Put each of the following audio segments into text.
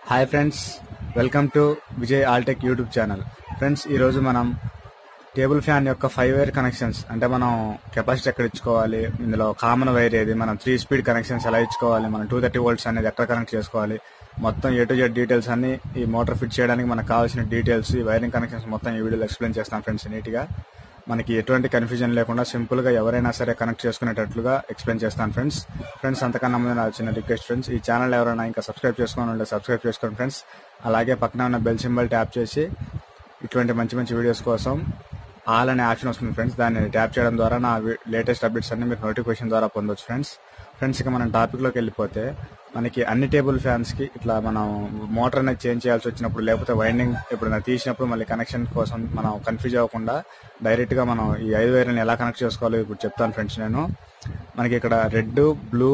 hi friends welcome to Vijay Alltech YouTube channel friends ఈరోజు మనం table fan యొక్క five wire connections అంటే మనం కెపాసిటీ ఎక్కడ ఇచ్చుకోవాలి ఇందులో కామన్ వైర్ ఏది మనం త్రీ స్పీడ్ కనెక్షన్స్ ఎలా ఇచ్చుకోవాలి మనం టూ థర్టీ వోల్ట్స్ అనేది ఎక్కడ కనెక్ట్ చేసుకోవాలి మొత్తం ఏ టు జెడ్ డీటెయిల్స్ అన్ని ఈ మోటార్ ఫిట్ చేయడానికి మనకు కావాల్సిన డీటెయిల్స్ ఈ వైరింగ్ కనెక్షన్స్ మొత్తం ఈ వీడియోలో ఎక్స్ప్లెయిన్ చేస్తాం ఫ్రెండ్స్ నీట్గా మనకి ఎటువంటి కన్ఫ్యూజన్ లేకుండా సింపుల్ గా ఎవరైనా సరే కనెక్ట్ చేసుకునేటట్లుగా ఎక్స్ప్లెయిన్ చేస్తాను ఫ్రెండ్స్ ఫ్రెండ్స్ అంతకన్నా ముందు నా చిన్న రిక్వెస్ట్ ఫ్రెండ్స్ ఈ ఛానల్ ఎవరైనా ఇంకా సబ్స్క్రైబ్ చేసుకోని ఉంటే సబ్స్క్రైబ్ చేసుకోండి ఫ్రెండ్స్ అలాగే పక్కన ఉన్న బెల్ సింబల్ ట్యాప్ చేసి ఇటువంటి మంచి మంచి వీడియోస్ కోసం ఆల్ అనే ఆప్షన్ వస్తుంది ఫ్రెండ్స్ దాన్ని ట్యాప్ చేయడం ద్వారా నా లేటెస్ట్ అప్డేట్స్ అన్ని మీరు నోటిఫికేషన్ ద్వారా పొందొచ్చు ఫ్రెండ్స్ ఫ్రెండ్స్ ఇక మనం టాపిక్ లోకి వెళ్ళిపోతే మనకి అన్ని టేబుల్ ఫ్యాన్స్ కి ఇట్లా మనం మోటార్ అనేది చేంజ్ చేయాల్సి వచ్చినప్పుడు లేకపోతే వైండింగ్ ఎప్పుడైనా తీసినప్పుడు మళ్ళీ కనెక్షన్ కోసం మనం కన్ఫ్యూజ్ అవ్వకుండా డైరెక్ట్ గా మనం ఈ ఐదు వైర్లను ఎలా కనెక్ట్ చేసుకోవాలో ఇప్పుడు చెప్తాను ఫ్రెండ్స్ నేను మనకి ఇక్కడ red blue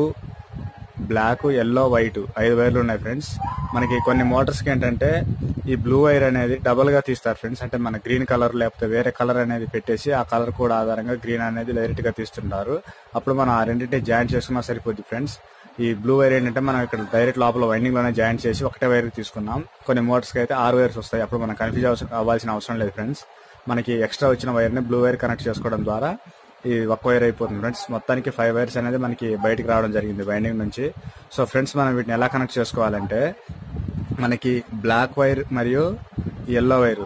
black yellow white ఐదు వైర్లు ఉన్నాయి ఫ్రెండ్స్ మనకి కొన్ని మోటార్స్ కి ఏంటంటే ఈ బ్లూ వైర్ అనేది డబల్ గా తీస్తారు ఫ్రెండ్స్ అంటే మన గ్రీన్ కలర్ లేకపోతే వేరే కలర్ అనేది పెట్టేసి ఆ కలర్ కూడా ఆధారంగా గ్రీన్ అనేది డైరెక్ట్ గా తీస్తుంటారు అప్పుడు మనం ఆ రెండింటిని జాయింట్ చేసుకున్నా సరిపోద్ది ఫ్రెండ్స్ ఈ బ్లూ వైర్ ఏంటంటే మనం ఇక్కడ డైరెక్ట్ లోపల వైండింగ్ లోనే జాయింట్ చేసి ఒకటే వైర్ తీసుకున్నాం కొన్ని మోటార్స్ కి అయితే ఆరు వైర్స్ వస్తాయి అప్పుడు మనం కన్ఫ్యూజ్ అవ్వాల్సిన అవసరం లేదు ఫ్రెండ్స్ మనకి ఎక్స్ట్రా వచ్చిన వైర్ ని బ్లూ వైర్ కనెక్ట్ చేసుకోవడం ద్వారా ఈ ఒక్క వైర్ అయిపోతుంది ఫ్రెండ్స్ మొత్తానికి ఫైవ్ వైర్స్ అనేది మనకి బయటికి రావడం జరిగింది బైండింగ్ నుంచి సో ఫ్రెండ్స్ మనం వీటిని ఎలా కనెక్ట్ చేసుకోవాలంటే మనకి బ్లాక్ వైర్ మరియు ఎల్లో వైర్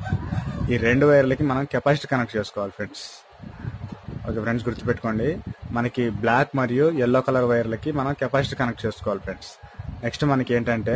ఈ రెండు వైర్లకి మనం కెపాసిటీ కనెక్ట్ చేసుకోవాలి ఫ్రెండ్స్ ఓకే ఫ్రెండ్స్ గుర్తుపెట్టుకోండి మనకి బ్లాక్ మరియు ఎల్లో కలర్ వైర్లకి మనం కెపాసిటీ కనెక్ట్ చేసుకోవాలి ఫ్రెండ్స్ నెక్స్ట్ మనకి ఏంటంటే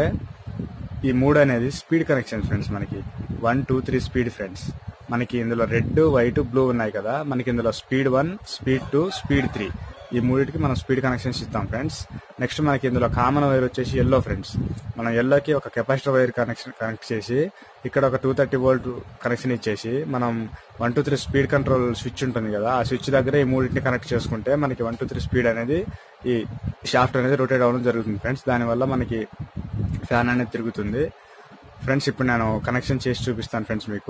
ఈ మూడు అనేది స్పీడ్ కనెక్షన్ ఫ్రెండ్స్ మనకి one two three speed friends మనకి ఇందులో రెడ్ వైట్ బ్లూ ఉన్నాయి కదా మనకి ఇందులో speed one speed two speed three ఈ మూడింటికి మనం స్పీడ్ కనెక్షన్స్ ఇస్తాం ఫ్రెండ్స్ నెక్స్ట్ మనకి ఇందులో కామన్ వైర్ వచ్చేసి ఎల్లో ఫ్రెండ్స్ మనం ఎల్లోకి ఒక కెపాసిటర్ వైర్ కనెక్షన్ కనెక్ట్ చేసి ఇక్కడ ఒక టూ థర్టీ వోల్ట్ కనెక్షన్ ఇచ్చేసి మనం one two three speed control switch ఉంటుంది కదా ఆ స్విచ్ దగ్గర ఈ మూడింటిని కనెక్ట్ చేసుకుంటే మనకి వన్ టూ త్రీ స్పీడ్ అనేది ఈ షాఫ్ట్ అనేది రొటేట్ అవ్వడం జరుగుతుంది ఫ్రెండ్స్ దానివల్ల మనకి ఫ్యాన్ అనేది తిరుగుతుంది ఫ్రెండ్స్ ఇప్పుడు నేను కనెక్షన్ చేసి చూపిస్తాను ఫ్రెండ్స్ మీకు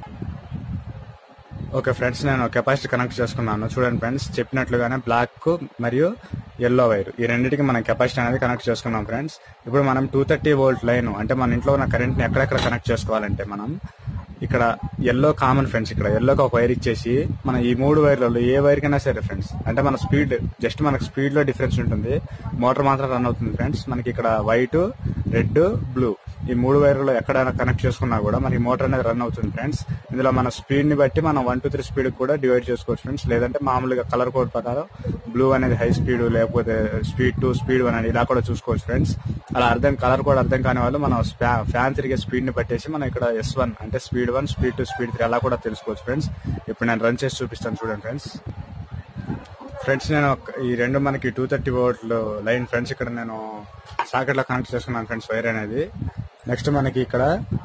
ఓకే ఫ్రెండ్స్ నేను కెపాసిటీ కనెక్ట్ చేసుకున్నాను చూడండి ఫ్రెండ్స్ చెప్పినట్లుగానే బ్లాక్ మరియు ఎల్లో వైర్ ఈ రెండింటికి మనం కెపాసిటీ అనేది కనెక్ట్ చేసుకున్నాం ఫ్రెండ్స్ ఇప్పుడు మనం టూ థర్టీ వోల్ట్ లైన్ అంటే మన ఇంట్లో ఉన్న కరెంట్ ని ఎక్కడెక్కడ కనెక్ట్ చేసుకోవాలంటే మనం ఇక్కడ ఎల్లో కామన్ ఫ్రెండ్స్ ఇక్కడ ఎల్లోకి ఒక వైర్ ఇచ్చేసి మన ఈ మూడు వైర్లలో ఏ వైర్ కైనా సరే ఫ్రెండ్స్ అంటే మన స్పీడ్ జస్ట్ మనకు స్పీడ్ లో డిఫరెన్స్ ఉంటుంది మోటార్ మాత్రం రన్ అవుతుంది ఫ్రెండ్స్ మనకి ఇక్కడ వైట్ రెడ్ బ్లూ ఈ మూడు వైర్లలో ఎక్కడైనా కనెక్ట్ చేసుకున్నా కూడా మనకి మోటార్ అనేది రన్ అవుతుంది ఫ్రెండ్స్ ఇందులో మన స్పీడ్ ని బట్టి మనం వన్ టూ త్రీ స్పీడ్ కూడా డివైడ్ చేసుకోవచ్చు ఫ్రెండ్స్ లేదంటే మామూలుగా కలర్ కోడ్ ప్రకారం బ్లూ అనేది హై స్పీడ్ లేకపోతే స్పీడ్ టూ స్పీడ్ వన్ అని ఇలా కూడా చూసుకోవచ్చు ఫ్రెండ్స్ అలా అర్థం కలర్ కోడ్ అర్థం కాని వాళ్ళు మనం ఫ్యాన్ తిరిగే స్పీడ్ ని బట్టేసి మనం ఇక్కడ ఎస్ వన్ అంటే speed one speed two speed three అలా కూడా తెలుసుకోవచ్చు ఫ్రెండ్స్ ఇప్పుడు నేను రన్ చేసి చూపిస్తాను చూడండి ఫ్రెండ్స్ ఫ్రెండ్స్ నేను ఒక- ఈ రెండు మనకి టూ థర్టీ వోల్ట్లు లైన్ ఫ్రెండ్స్ ఇక్కడ నేను సాకెట్ లో కనెక్ట్ చేసుకున్నాను ఫ్రెండ్స్ వైర్ అనేది నెక్స్ట్ మనకి ఇక్కడ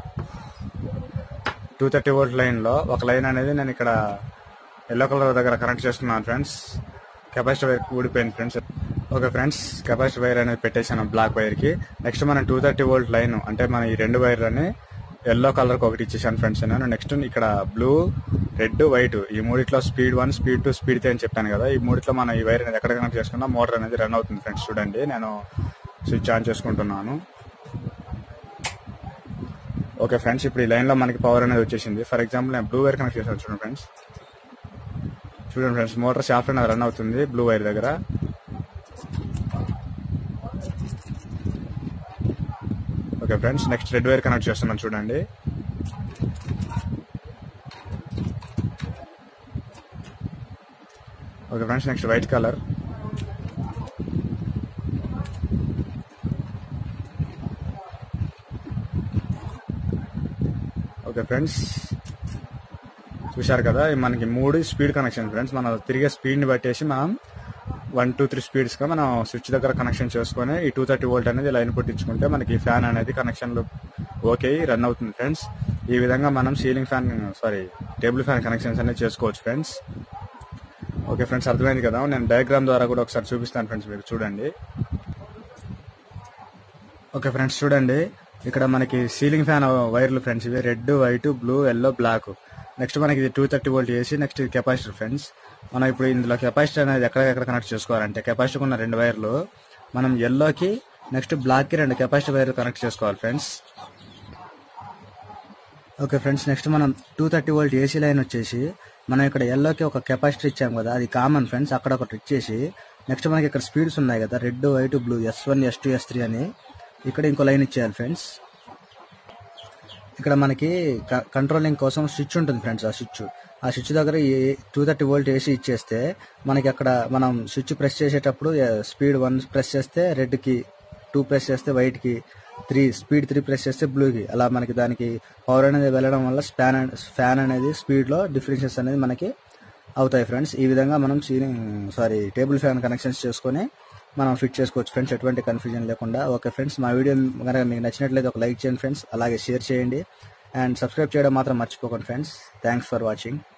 టూ థర్టీ వోల్ట్ లైన్ లో ఒక లైన్ అనేది నేను ఇక్కడ ఎల్లో కలర్ దగ్గర కనెక్ట్ చేసుకున్నాను ఫ్రెండ్స్ కెపాసిటీ వైర్ ఊడిపోయింది friends okay friends capacity wire అనేది పెట్టేశాను బ్లాక్ వైర్ కి నెక్స్ట్ మనం టూ థర్టీ వోల్ట్ లైన్ అంటే మన ఈ రెండు వైర్లని ఎల్లో కలర్ ఒకటి ఇచ్చేసాను ఫ్రెండ్స్ నేను నెక్స్ట్ ఇక్కడ బ్లూ రెడ్ వైట్ ఈ మూడిట్లో speed one speed two speed three అని చెప్పాను కదా ఈ మూడిట్లో మనం ఈ వైర్ అనేది ఎక్కడ కనెక్ట్ చేసుకున్నా మోటార్ అనేది రన్ అవుతుంది ఫ్రెండ్స్ చూడండి నేను స్విచ్ ఆన్ చేసుకుంటున్నాను ఓకే ఫ్రెండ్స్ ఇప్పుడు ఈ లైన్ లో మనకి పవర్ అనేది వచ్చేసింది ఫర్ ఎగ్జాంపుల్ నేను బ్లూ వైర్ కనెక్ట్ చేశాను చూడండి ఫ్రెండ్స్ చూడండి ఫ్రెండ్స్ మోటార్ షాఫ్ట్ అనేది రన్ అవుతుంది బ్లూ వైర్ దగ్గర okay friends next red wire connect చేస్తున్నాను చూడండి okay friends next white colour okay friends చూశారు కదా ఇవి మనకి మూడు స్పీడ్ కనెక్షన్ ఫ్రెండ్స్ మనం తిరిగే స్పీడ్ ని బట్టేసి మనం వన్ టూ త్రీ స్పీడ్స్ గా మనం స్విచ్ దగ్గర కనెక్షన్ చేసుకొని ఈ టూ థర్టీ వోల్ట్ అనేది లైన్ పుట్టించుకుంటే మనకి ఫ్యాన్ అనేది కనెక్షన్ ఓకే రన్ అవుతుంది ఫ్రెండ్స్ ఈ విధంగా మనం ceiling fan sorry table fan connections అనేది చేసుకోవచ్చు ఫ్రెండ్స్ ఓకే ఫ్రెండ్స్ అర్థమైంది కదా నేను డయాగ్రామ్ ద్వారా కూడా ఒకసారి చూపిస్తాను ఫ్రెండ్స్ మీరు చూడండి ఓకే ఫ్రెండ్స్ చూడండి ఇక్కడ మనకి సీలింగ్ ఫ్యాన్ వైర్లు ఫ్రెండ్స్ ఇవి red white blue yellow black next మనకి ఇది two thirty volt AC next ఇది కెపాసిటర్ ఫ్రెండ్స్ మనం ఇప్పుడు ఇందులో కెపాసిటర్ అనేది ఎక్కడ ఎక్కడ కనెక్ట్ చేసుకోవాలంటే కెపాసిటర్ ఉన్న రెండు వైర్లు మనం ఎల్లోకి నెక్స్ట్ బ్లాక్ కి రెండు కెపాసిటీ వైర్ కనెక్ట్ చేసుకోవాలి ఫ్రెండ్స్ ఓకే ఫ్రెండ్స్ నెక్స్ట్ మనం two thirty volt AC line వచ్చేసి మనం ఇక్కడ ఎల్లోకి ఒక కెపాసిటీ ఇచ్చాం కదా అది కామన్ ఫ్రెండ్స్ అక్కడ ఒకటి ఇచ్చేసి నెక్స్ట్ మనకి ఇక్కడ స్పీడ్స్ ఉన్నాయి కదా red white blue S one S two S three అని ఇక్కడ ఇంకో లైన్ ఇచ్చేయాలి ఫ్రెండ్స్ ఇక్కడ మనకి క- కంట్రోలింగ్ కోసం స్విచ్ ఉంటుంది ఫ్రెండ్స్ ఆ స్విచ్ ఆ స్విచ్ దగ్గర ఈ టూ థర్టీ వోల్ట్ ఏసీ ఇచ్చేస్తే మనకి అక్కడ మనం స్విచ్ ప్రెస్ చేసేటప్పుడు స్పీడ్ వన్ ప్రెస్ చేస్తే రెడ్ కి టూ ప్రెస్ చేస్తే వైట్ కి త్రీ స్పీడ్ త్రీ ప్రెస్ చేస్తే బ్లూ కి అలా మనకి దానికి పవర్ అనేది వెళ్ళడం వల్ల స్పాన్ ఫ్యాన్ అనేది స్పీడ్ లో డిఫరెన్షియస్ అనేది మనకి అవుతాయి ఫ్రెండ్స్ ఈ విధంగా మనం ceiling sorry table fan connections చేసుకొని మనం ఫిట్ చేసుకోవచ్చు ఫ్రెండ్స్ ఎటువంటి కన్ఫ్యూజన్ లేకుండా ఓకే ఫ్రెండ్స్ మా వీడియో కనుక మీకు నచ్చినట్లయితే ఒక లైక్ చేయండి ఫ్రెండ్స్ అలాగే షేర్ చేయండి అండ్ సబ్స్క్రైబ్ చేయడం మాత్రం మర్చిపోకండి ఫ్రెండ్స్ థ్యాంక్స్ ఫర్ వాచింగ్